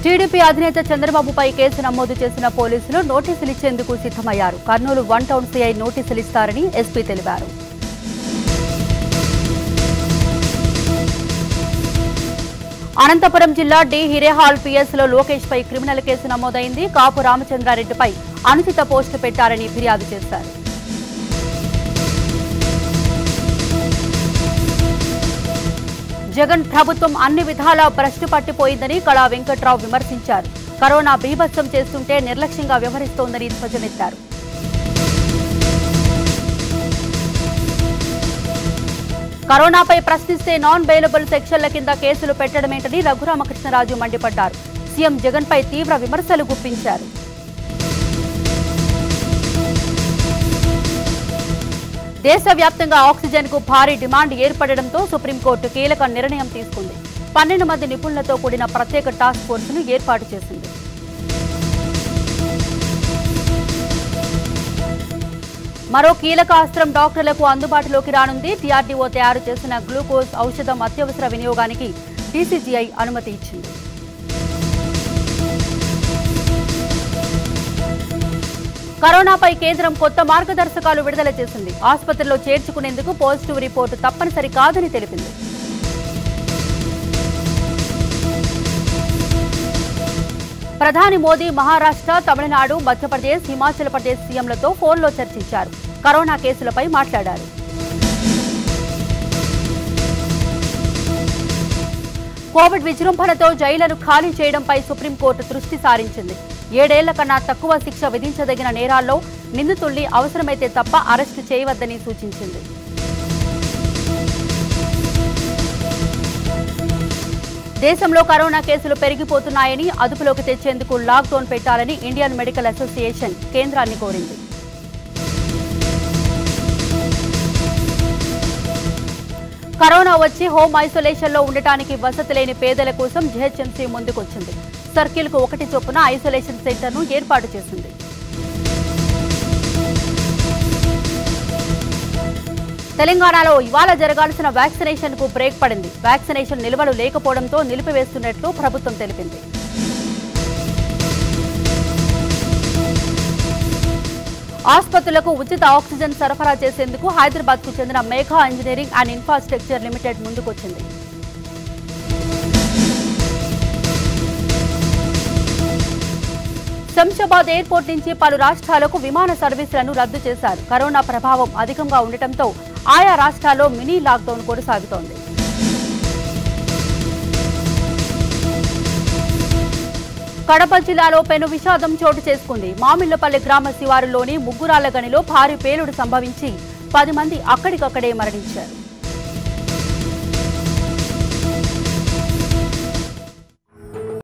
TDP అధినేత చంద్రబాబుపై case నమోదు చేసిన పోలీసులు నోటీసులు ఇచ్చేందుకు సిద్ధమయ్యారు కర్నూలు వన్ టౌన్ సీఐ నోటీసులు ఇస్తారని ఎస్పీ తెలిపారు అనంతపురం జిల్లా డి హిరేహాల్ పిఎస్ లో లోకేష్ పై క్రిమినల్ కేసు నమోదైంది కాపు రామచంద్రారెడ్డిపై అనుచిత పోస్టు పెట్టారని ఫిర్యాదు చేశారు జగన్ ప్రభుత్వం అన్ని విధాలా భ్రష్టు పట్టిపోయిందని కళా వెంకట్రావు విమర్శించారు కరోనా బీభత్సం చేస్తుంటే నిర్లక్ష్యంగా వ్యవహరిస్తోందని ధ్వజమెత్తారు కరోనాపై ప్రశ్నిస్తే నాన్ బెయిలబుల్ సెక్షన్ల కింద కేసులు పెట్టడమేంటని రఘురామకృష్ణరాజు మండిపడ్డారు సీఎం జగన్పై తీవ్ర విమర్శలు గుప్పించారు దేశవ్యాప్తంగా ఆక్సిజన్ కు భారీ డిమాండ్ ఏర్పడడంతో సుప్రీంకోర్టు కీలక నిర్ణయం తీసుకుంది పన్నెండు మంది నిపుణులతో కూడిన ప్రత్యేక టాస్క్ ఫోర్సును ఏర్పాటు చేసింది మరో కీలక అస్త్రం డాక్టర్లకు అందుబాటులోకి రానుంది టీఆర్డీఓ తయారు చేసిన గ్లూకోజ్ ఔషధం అత్యవసర వినియోగానికి డీసీజీఐ అనుమతి ఇచ్చింది కరోనాపై కేంద్రం కొత్త మార్గదర్శకాలు విడుదల చేసింది ఆసుపత్రిలో చేర్చుకునేందుకు పాజిటివ్ రిపోర్టు తప్పనిసరి కాదని తెలిపింది ప్రధాని మోదీ మహారాష్ట్ర తమిళనాడు మధ్యప్రదేశ్ హిమాచల్ ప్రదేశ్ సీఎంలతో ఫోన్లో చర్చించారు కరోనా కేసులపై మాట్లాడారు కోవిడ్ విజృంభణతో జైళ్లను ఖాళీ చేయడంపై సుప్రీంకోర్టు దృష్టి సారించింది ఏడేళ్ల కన్నా తక్కువ శిక్ష విధించదగిన నేరాల్లో నిందితుల్ని అవసరమైతే తప్ప అరెస్టు చేయవద్దని సూచించింది దేశంలో కరోనా కేసులు పెరిగిపోతున్నాయని అదుపులోకి తెచ్చేందుకు లాక్డౌన్ పెట్టాలని ఇండియన్ మెడికల్ అసోసియేషన్ కేంద్రాన్ని కోరింది కరోనా వచ్చి హోమ్ ఐసోలేషన్ లో ఉండటానికి వసతి లేని పేదల కోసం జిహెచ్ఎంసీ ముందుకొచ్చింది సర్కిల్ కు ఒకటి చొప్పున ఐసోలేషన్ సెంటర్ ను ఏర్పాటు చేసింది తెలంగాణలో ఇవాళ జరగాల్సిన వ్యాక్సినేషన్ కు బ్రేక్ పడింది వ్యాక్సినేషన్ నిల్వలు లేకపోవడంతో నిలిపివేస్తున్నట్లు ప్రభుత్వం తెలిపింది ఆసుపత్రులకు ఉచిత ఆక్సిజన్ సరఫరా చేసేందుకు హైదరాబాద్ కు చెందిన Megha engineering and infrastructure limited ముందుకొచ్చింది శంషాబాద్ ఎయిర్పోర్ట్ నుంచి పలు రాష్ట్రాలకు విమాన సర్వీసులను రద్దు చేశారు కరోనా ప్రభావం అధికంగా ఉండటంతో ఆయా రాష్ట్రాల్లో మినీ లాక్డౌన్ కొనసాగుతోంది కడప జిల్లాలో పెను విషాదం చోటు చేసుకుంది మామిళ్లపల్లి గ్రామ శివారులోని ముగ్గురాళ్ల గనిలో భారీ పేలుడు సంభవించి పది మంది అక్కడికక్కడే మరణించారు